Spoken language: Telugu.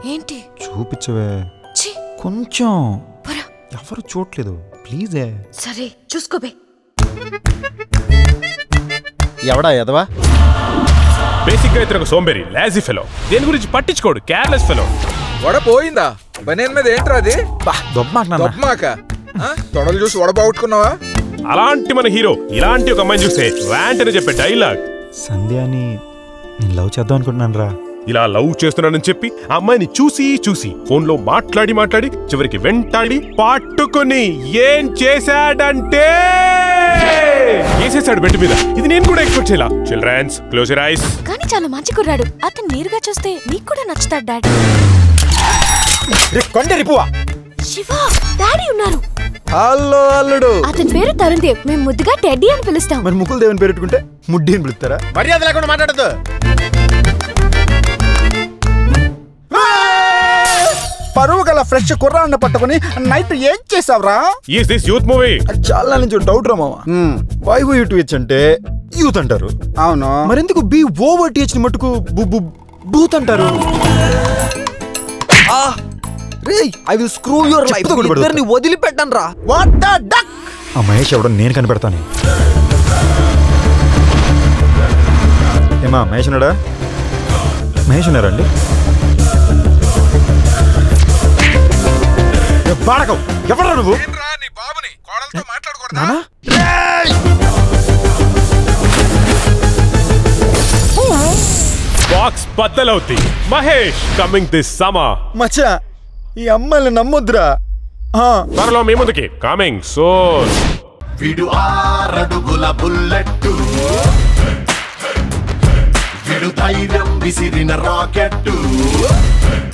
ఏంటి చూపించవే ఛీ కొంచెం పరా ఎవరు చూడలేదు ప్లీజే సరే చూసుకోబే ఎవడా ఎదవా బేసిక్ గా ఇతను ఒక సోంబేరి లాజీ ఫెలో దేని గురించి పట్టించుకోడు కేర్లెస్ ఫెలో వడ పోయిందా బనేన్ మీద ఏంట్రా అది దొబ్బమాక నాన్న దొబ్బమాక ఆ? తొడలు చూసి వడ బాగొట్టుకున్నావా అలాంటి మన హీరో ఇలాంటి ఒక అమ్మాయిని చూస్తే వ్యాంట్ అని చెప్పే డైలాగ్ సంధ్యాని నేను లవ్ చేద్దాం అనుకుంటున్నాను రా ఇలా లవ్ చేస్తున్నానని చెప్పి ఆ అమ్మాయిని చూసి చూసి ఫోన్ లో మాట్లాడి మాట్లాడి చివరికి వెంటాడి పట్టుకొని ఏం చేశాడంటే వేసేసాడు బెడ్ మీద ఇది నేను కూడా ఎక్స్పెక్ట్ చేయాల చిల్డ్రన్స్ క్లోజ్ ఐస్ కానీ చాలా మంచి కుర్రాడు అతను నేరుగా చూస్తే నీకు కూడా నచ్చుతాడు డాడీ కొండ రిపువా శివ డాడీ ఉన్నారు హలో అల్లుడు అతని పేరు తరుణ్ దేవ్ మేము ముద్దుగా టెడ్డీ అని పిలుస్తాం మరి ముకుల్ దేవుని పేరు పెట్టుకుంటే ముడ్డి అని పిలుస్తారా మర్యాద లేకుండా మాట్లాడద్దు పరువు గల ఫ్రెష్ కుర్రాన్ని పట్టుకుని నైట్ ఏం చేసావురా ఈస్ దిస్ యూత్ మూవీ అది చాలా నుంచి డౌట్ రా మామ వై వై టు హెచ్ అంటే యూత్ అంటారు అవును మరెందుకు బి ఓవర్ టీహెచ్ ని మట్టుకు బు బు బూత్ అంటారు I will screw your life చెప్పుతో కొట్టుబడదు. ఇద్దరిని వదిలిపెట్టను రా వాట్ ద డక్ ఆ మహేష్ ఎవడో నేను కనిపెడతాను ఏమా మహేష్ ఉన్నాడా మహేష్ ఉన్నారండి బాడకం ఎవరా నువ్వు ఏంట్రా నీ బాబుని కోడలతో మాట్లాడకూడదా నానా బాక్స్ బద్దలవుద్ది మహేష్ కమింగ్ దిస్ సమర్ మచ్చా ఈ అమ్మాయిని నమ్మొద్దురా ఆ, త్వరలో మీ ముందుకి కమింగ్ సోన్ విడు ఆరడుగుల బుల్లెట్టు విడు ధైర్యం విసిరిన రాకెట్టు